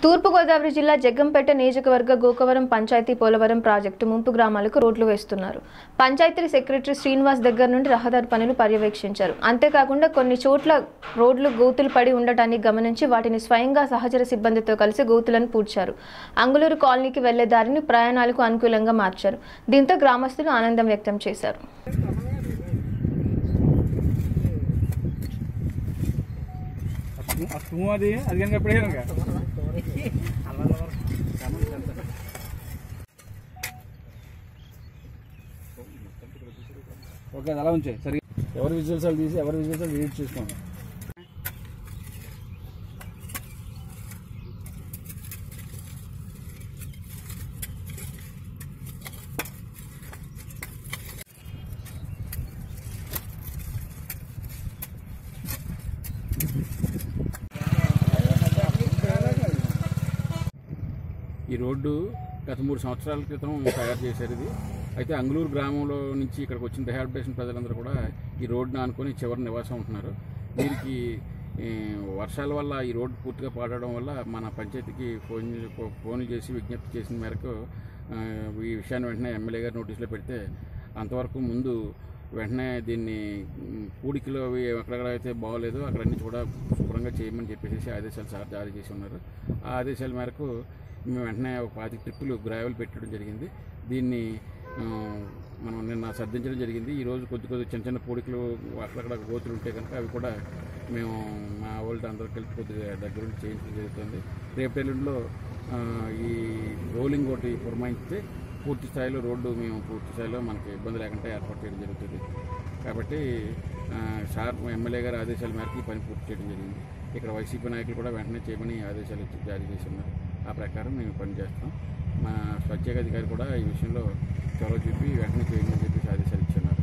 తూర్పుగోదావరి జిల్లా జగ్గంపేట నియోజకవర్గ గోకవరం పంచాయతీ పోలవరం ప్రాజెక్టు ముంపు గ్రామాలకు రోడ్లు వేస్తున్నారు పంచాయతీ సెక్రటరీ శ్రీనివాస్ దగ్గర నుండి రహదారి పనులు పర్యవేక్షించారు అంతేకాకుండా కొన్ని చోట్ల రోడ్లు గోతులు పడి ఉండటాన్ని గమనించి వాటిని స్వయంగా సహచర సిబ్బందితో కలిసి గోతులను పూడ్చారు అంగులూరు కాలనీకి వెళ్లే దారిని ప్రయాణాలకు అనుకూలంగా మార్చారు దీంతో గ్రామస్తులు ఆనందం వ్యక్తం చేశారు అస్తు అది అది కనుక ఎప్పుడే కనుక ఓకే అది అలా ఉంచే సరే ఎవరి విజువల్స్ వాళ్ళు తీసి ఎవరి విజువల్స్ వాళ్ళు ఎడిట్ చేసుకోండి ఈ రోడ్డు గత మూడు సంవత్సరాల క్రితం తయారు చేశారు ఇది అయితే అంగులూరు గ్రామంలో నుంచి ఇక్కడికి వచ్చిన రిహాబిటేషన్ ప్రజలందరూ కూడా ఈ రోడ్డును ఆనుకొని చివరి నివాసం ఉంటున్నారు వీరికి ఈ, వర్షాల వల్ల ఈ రోడ్డు పూర్తిగా పాడడం వల్ల మన పంచాయతీకి ఫోన్ ఫోన్ చేసి విజ్ఞప్తి చేసిన మేరకు ఆ, ఈ విషయాన్ని వెంటనే ఎమ్మెల్యే గారు నోటీసులో పెడితే అంతవరకు ముందు వెంటనే దీన్ని మ్, పూడికలో అవి ఎక్కడెక్కడైతే బాగోలేదో అక్కడన్నీ కూడా శుభ్రంగా చేయమని చెప్పేసి ఆదేశాలు సార్ జారీ చేసి ఉన్నారు ఆ ఆదేశాల మేరకు మేము వెంటనే ఒక పాతి ట్రిప్పులు గ్రావెల్ పెట్టడం జరిగింది దీన్ని ఆ, మనం నిన్న సర్దించడం జరిగింది ఈరోజు కొద్ది కొద్ది చిన్న చిన్న పూడికలు అక్కడక్కడ గోతులు ఉంటే కనుక అవి కూడా మేము మా వాళ్ళతో అందరూ కలిపి కొద్దిగా దగ్గరుండి చేయించడం జరుగుతుంది రేపు ఎల్లుండిలో ఆ, ఈ రోలింగ్ ఒకటి పురమాయిస్తే పూర్తి స్థాయిలో రోడ్డు మేము పూర్తి స్థాయిలో మనకి ఇబ్బంది లేకుండా ఏర్పాటు చేయడం జరుగుతుంది కాబట్టి ఆ, సార్ ఎమ్మెల్యే గారి ఆదేశాల మేరకు ఈ పని పూర్తి చేయడం జరిగింది ఇక్కడ వైసీపీ నాయకులు కూడా వెంటనే చేయమని ఆదేశాలు ఇచ్చి జారీ చేసి ఉన్నారు ఆ ప్రకారం మేము పని చేస్తాం మా ప్రత్యేక అధికారి కూడా ఈ విషయంలో చొరవ చూపి వెంటనే చేయమని చెప్పేసి ఆదేశాలు ఇచ్చున్నారు